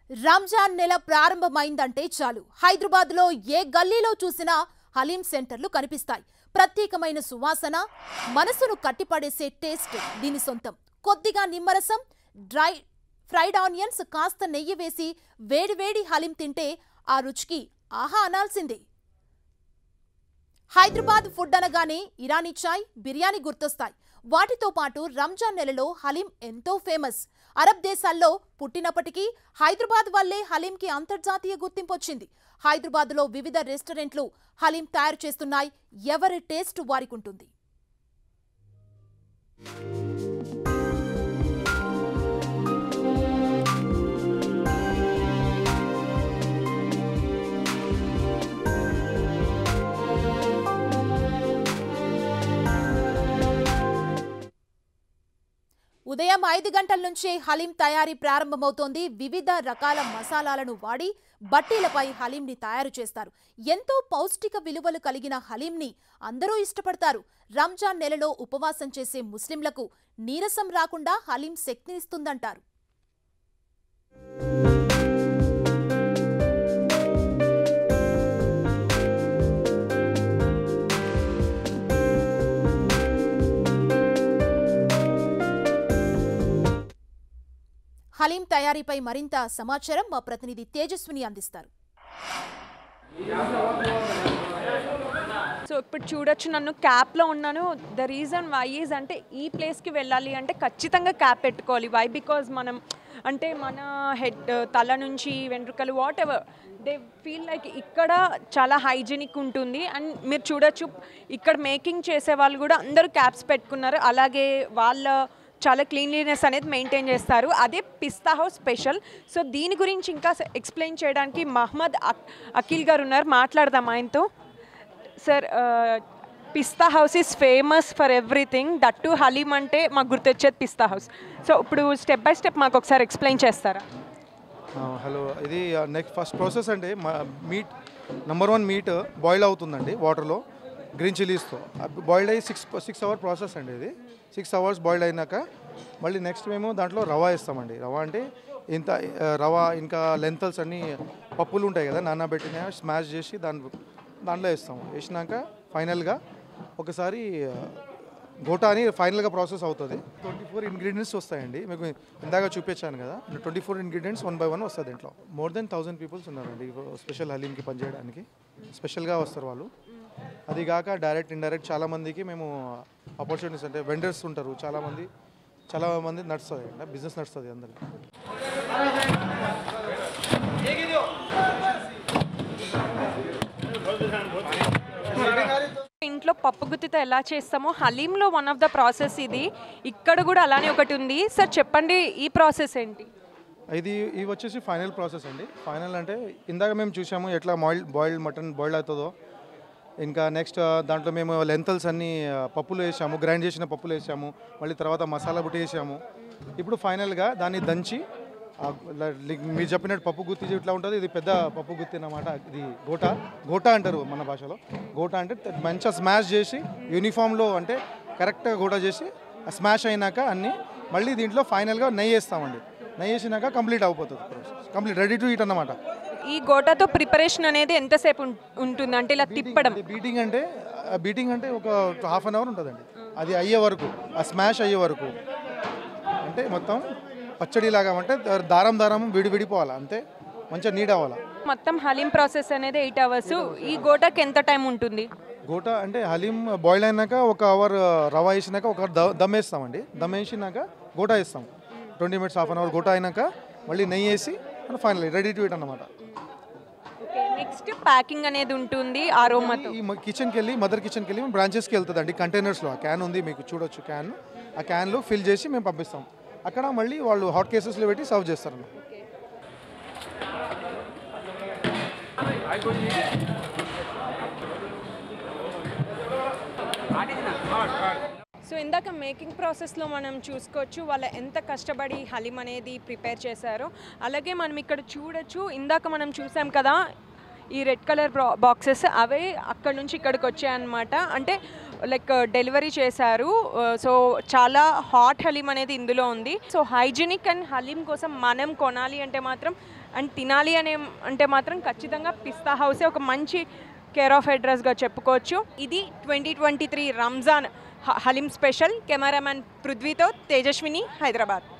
రంజాన్ నెల ప్రారంభమైందంటే చాలు హైదరాబాద్ లో ఏ గల్లీలో చూసినా హలీం సెంటర్లు కనిపిస్తాయి ప్రత్యేకమైన సువాసన మనసును కట్టిపడేసే టేస్ట్ దీని సొంతం కొద్దిగా నిమ్మరసం డ్రై ఫ్రైడ్ ఆనియన్స్ కాస్త నెయ్యి వేసి వేడివేడి హలీం తింటే ఆ రుచికి ఆహా అనాల్సిందే హైదరాబాద్ ఫుడ్ అనగానే ఇరానీ చాయ్ బిర్యానీ గుర్తొస్తాయి వాటితో పాటు రంజాన్ నెలలో హలీం ఎంతో ఫేమస్ అరబ్ దేశాల్లో పుట్టినప్పటికీ హైదరాబాద్ వల్లే హలీంకి అంతర్జాతీయ గుర్తింపు వచ్చింది హైదరాబాద్లో వివిధ రెస్టారెంట్లు హలీం తయారు చేస్తున్నాయి ఎవరి టేస్ట్ వారికి ఉంటుంది ఉదయం ఐదు గంటల నుంచే హలీం తయారీ ప్రారంభమవుతోంది వివిధ రకాల మసాలాలను వాడి బట్టీలపై హలీంని తయారు చేస్తారు ఎంతో పౌష్టిక విలువలు కలిగిన హలీంని అందరూ ఇష్టపడతారు రంజాన్ నెలలో ఉపవాసం చేసే ముస్లింలకు నీరసం రాకుండా హలీం శక్తినిస్తుందంటారు హలీం తయారీపై మరింత సమాచారం మా ప్రతినిధి తేజస్విని అందిస్తారు సో ఇప్పుడు చూడొచ్చు నన్ను క్యాప్లో ఉన్నాను ద రీజన్ వై ఈజ్ అంటే ఈ ప్లేస్కి వెళ్ళాలి అంటే ఖచ్చితంగా క్యాప్ పెట్టుకోవాలి వై బికాజ్ మనం అంటే మన హెడ్ తల నుంచి వెంట్రుకలు whatever they feel like ఇక్కడ చాలా హైజీనిక్ ఉంటుంది అండ్ మీరు చూడొచ్చు ఇక్కడ మేకింగ్ చేసే వాళ్ళు కూడా అందరూ క్యాప్స్ పెట్టుకున్నారు అలాగే వాళ్ళ చాలా క్లీన్లీనెస్ అనేది మెయింటైన్ చేస్తారు అదే పిస్తా హౌస్ స్పెషల్ సో దీని గురించి ఇంకా ఎక్స్ప్లెయిన్ చేయడానికి మహమ్మద్ అక్ అఖిల్ గారు ఉన్నారు మాట్లాడదాం ఆయనతో sir Pista house is famous for everything that to haleem అంటే మాకు గుర్తొచ్చేది పిస్తా హౌస్ సో ఇప్పుడు స్టెప్ బై స్టెప్ మాకు ఒకసారి ఎక్స్ప్లెయిన్ చేస్తారా ఆ, హలో ఇది నెక్స్ట్ ఫస్ట్ ప్రాసెస్ అంటే meat number one meat boil అవుతుందండి వాటర్లో గ్రీన్ చిల్లీస్తో బాయిల్డ్ అయ్యి సిక్స్ సిక్స్ అవర్ ప్రాసెస్ అండి ఇది సిక్స్ అవర్స్ బాయిల్డ్ అయినాక మళ్ళీ నెక్స్ట్ మేము దాంట్లో రవా వేస్తామండి రవా అంటే ఇంత ఆ, రవా ఇంకా లెంతల్స్ అన్నీ పప్పులు ఉంటాయి కదా నానబెట్టిన స్మాష్ చేసి దాని దాంట్లో వేస్తాము వేసినాక ఫైనల్గా ఒకసారి ఆ, గోటా అని ఫైనల్గా ప్రాసెస్ అవుతుంది ట్వంటీ ఫోర్ ఇంగ్రీడియంట్స్ వస్తాయండి మీకు ఇందాక చూపించాను కదా twenty four ingredients one by one వస్తుంది దీంట్లో మోర్ దెన్ థౌసండ్ పీపుల్స్ ఉన్నారండి స్పెషల్ హలీంకి పనిచేయడానికి స్పెషల్గా వస్తారు వాళ్ళు అది కాక డైరెక్ట్ ఇండైరెక్ట్ చాలా మందికి మేము ఆపర్చునిటీస్ అంటే వెండర్స్ ఉంటారు చాలా మంది చాలా మంది నడుస్తుంది బిజినెస్ నడుస్తుంది అందరికి ఇంట్లో పప్పు గుత్తితో ఎలా చేస్తామో హలీంలో వన్ ఆఫ్ ద ప్రాసెస్ ఇది ఇక్కడ కూడా అలానే ఒకటి ఉంది సార్ చెప్పండి ఈ ప్రాసెస్ ఏంటి ఇది ఇవి వచ్చేసి ఫైనల్ ప్రాసెస్ అండి ఫైనల్ అంటే ఇందాక మేము చూసాము ఎట్లా బాయిల్ బాయిల్డ్ మటన్ బాయిల్డ్ అవుతుందో ఇంకా నెక్స్ట్ దాంట్లో మేము లెంతల్స్ అన్ని ఆ, పప్పులు వేసాము గ్రైండ్ చేసిన పప్పులు వేసాము మళ్ళీ తర్వాత మసాలా బుట్టి వేసాము ఇప్పుడు ఫైనల్గా దాన్ని దంచి ఆ, ల- లి- మీరు చెప్పినట్టు పప్పు గుత్తి ఇట్లా ఉంటుంది ఇది పెద్ద పప్పు గుత్తి అన్నమాట ఇది గోటా గోటా అంటారు మన భాషలో గోటా అంటే త- మంచిగా స్మాష్ చేసి యూనిఫామ్లో అంటే కరెక్ట్గా గోటా చేసి స్మాష్ అయినాక అన్నీ మళ్ళీ దీంట్లో ఫైనల్గా నెయ్యి వేస్తామండి నెయ్యి వేసినాక కంప్లీట్ అయిపోతుంది కంప్లీట్ రెడీ టు ఈట్ అన్నమాట ఈ గోటాతో ప్రిపరేషన్ అనేది ఎంతసేపు ఉం- ఉంటుంది అంటే ఇలా తిప్పడం బీటింగ్ అంటే బీటింగ్ అంటే ఒక హాఫ్ అన్ అవర్ ఉంటుందండి అది అయ్యే వరకు ఆ స్మాష్ అయ్యే వరకు అంటే మొత్తం పచ్చడి లాగా అంటే దారం దారం విడి విడిపోవాలి అంతే మంచిగా నీట్ అవ్వాలి మొత్తం హలీం ప్రాసెస్ అనేది ఎయిట్ అవర్స్ ఈ గోటాకి ఎంత టైం ఉంటుంది గోటా అంటే హలీం బాయిల్ అయినాక ఒక అవర్ రవా వేసినాక ఒక అవర్ ద- దమ్ వేస్తామండి దమ్ వేసినాక గోటా వేస్తాం twenty minutes half an hour గోటా అయినాక మళ్ళీ నెయ్యి వేసి ఫైనల్ రెడీ టు ఇట్ అన్నమాట నెక్స్ట్ ప్యాకింగ్ అనేది ఉంటుంది ఆరోమాతో ఈ కిచెన్కి వెళ్ళి మదర్ కిచెన్కి వెళ్ళి బ్రాంచెస్కి వెళ్తుంది అండి కంటైనర్స్లో ఆ క్యాన్ ఉంది మీకు చూడొచ్చు క్యాన్ ఆ క్యాన్లో ఫిల్ చేసి మేము పంపిస్తాం అక్కడ మళ్ళీ వాళ్ళు హాట్ కేసెస్లో పెట్టి సర్వ్ చేస్తారు సో ఇందాక మేకింగ్ ప్రాసెస్లో మనం చూసుకోవచ్చు వాళ్ళ ఎంత కష్టపడి హలీం అనేది ప్రిపేర్ చేశారో అలాగే మనం ఇక్కడ చూడొచ్చు ఇందాక మనం చూసాం కదా ఈ రెడ్ కలర్ బాక్సెస్ అవే అక్కడ నుంచి ఇక్కడికి వచ్చాయన్నమాట అంటే లైక్ డెలివరీ చేశారు సో చాలా హాట్ హలీం అనేది ఇందులో ఉంది సో హైజీనిక్ అండ్ హలీం కోసం మనం కొనాలి అంటే మాత్రం అండ్ తినాలి అనే అంటే మాత్రం ఖచ్చితంగా పిస్తా హౌసే ఒక మంచి కేర్ ఆఫ్ అడ్రస్గా చెప్పుకోవచ్చు ఇది ట్వంటీ ట్వంటీ త్రీ రంజాన్ హ- హలీం స్పెషల్ కెమెరామ్యాన్ పృథ్వీతో తేజస్విని హైదరాబాద్